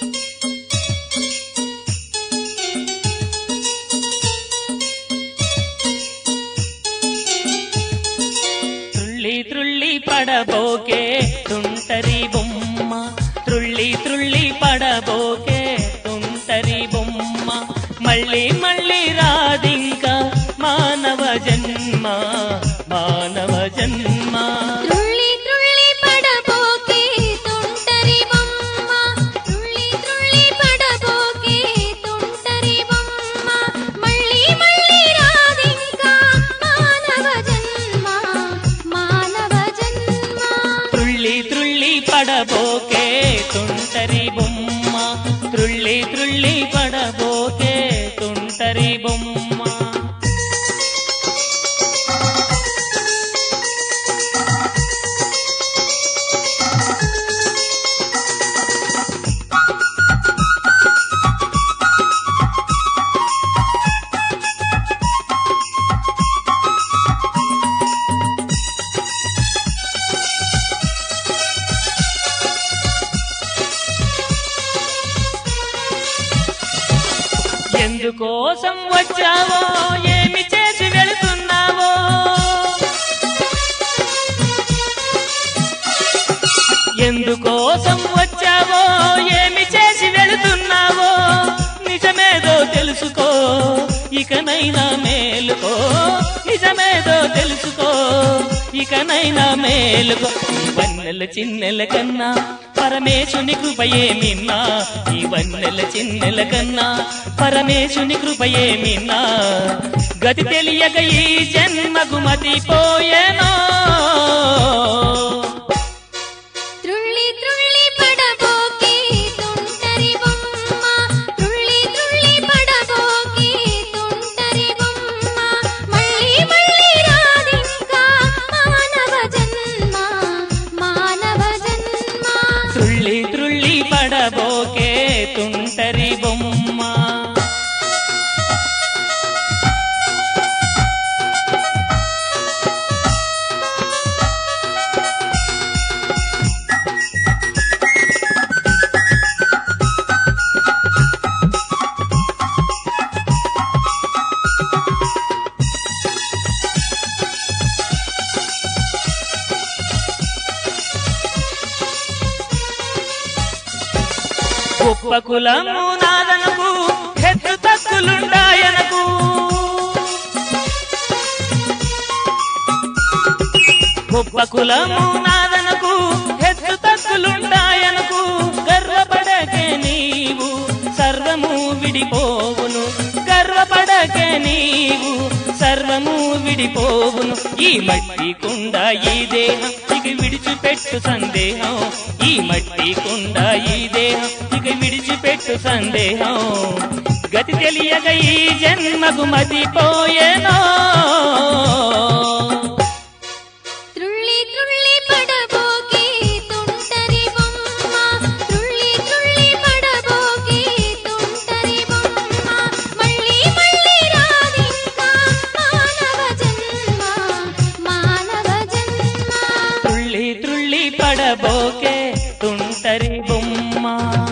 త్రుళ్ళి త్రుళ్ళి పడబోకే తుంటరి బొమ్మ త్రుళ్ళి త్రుళ్ళి పడబోకే తుంటరి బొమ్మ మళ్ళీ మళ్ళీ రాదింక మానవ జన్మ మానవ జన్మ త్రుళ్ళి త్రుళ్ళి పడబోకే తుంటరి బొమ్మ త్రుళ్ళి త్రుళ్ళి పడబోకే తుంటరి బొమ్మ మళ్ళీ మళ్ళీ రాదింకా మానవ జన్మ మానవ జన్మ త్రుళ్ళి త్రుళ్ళి పడబోకే తుంటరి బొమ్మ త్రుళ్ళి త్రుళ్ళి పడబోకే తుంటరి బొమ్మ ఎందుకోసం వచ్చావో ఏమి చేసి వెళుతున్నావో ఎందుకోసం వచ్చావో ఏమి చేసి వెళుతున్నావో నిజమేదో తెలుసుకో ఇకనైనా మేలుకో నిజమేదో తెలుసుకో ఇకనైనా మేలుకో ఈ వన్నెల చిన్నెల కన్నా పరమేశుని కృపయేమిన్నా ఈ వన్నెల చిన్నెల కన్నా పరమేశుని కృపయేమిన్నా గతి తెలియక ఈ జన్మకు మతిపోయేనో త్రుళ్ళి త్రుళ్ళి పడబోకే తుంటరి బొమ్మ త్రుళ్ళి త్రుళ్ళి పడబోకే తుంటరి బొమ్మ మళ్ళీ మళ్ళీ రాదింకా మానవ జన్మ మానవ జన్మ త్రుళ్ళి త్రుళ్ళి పడబోకే తుంటరి బొమ్మ గొప్ప కులము నాదనకు హెచ్చు తక్కులుండాయనకు గొప్ప కులము నాదనకు హెచ్చు తక్కులుండాయనకు గర్వపడకే నీవు సర్వము విడిపోవును గర్వపడకే నీవు సర్వము విడిపోవును ఈ మట్టి కుండ ఈ దేహం ఇక విడిచిపెట్టు సందేహం ఈ మట్టి కుండ ఈ దేహం ఇక విడిచిపెట్టు సందేహం గతి తెలియక ఈ జన్మకు మతిపోయేనో త్రుళ్ళి త్రుళ్ళి పడబోకే తుంటరి బొమ్మ త్రుళ్ళి త్రుళ్ళి పడబోకే తుంటరి బొమ్మ మళ్ళీ మళ్ళీ రాదింకా మానవ జన్మ మానవ జన్మ తుళ్ళి త్రుళ్ళి పడబోకే తుంటరి బొమ్మ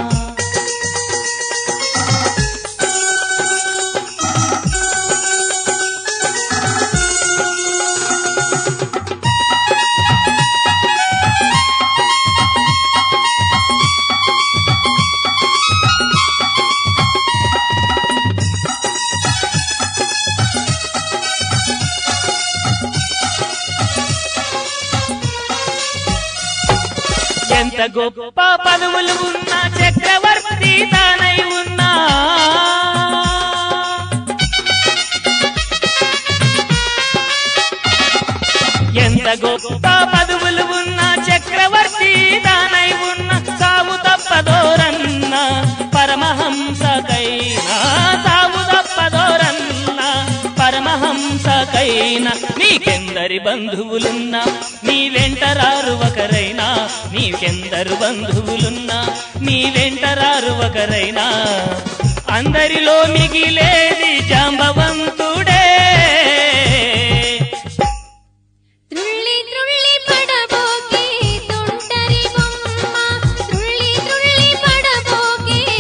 ఎంత గొప్ప పదవులు ఉన్నా చక్రవర్తి తానై ఉన్నా ఎంత గొప్ప పదవులు ఉన్నా చక్రవర్తి తానై ఉన్న సాగు తప్పదోరన్న పరమహంసకైనా సాగు తప్పదోరన్న పరమహంసకైనా నీకెందరి బంధువులున్నా నీ వెంటరారు ఒకరైనా నీకెందరు బంధువులున్నా నీ వెంటరారు ఒకరైనా అందరిలో మిగిలేది జాంబవంతుడే త్రుళ్ళి త్రుళ్ళి పడబోకే తుంటరి బొమ్మ త్రుళ్ళి త్రుళ్ళి పడబోకే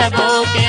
పడబోకే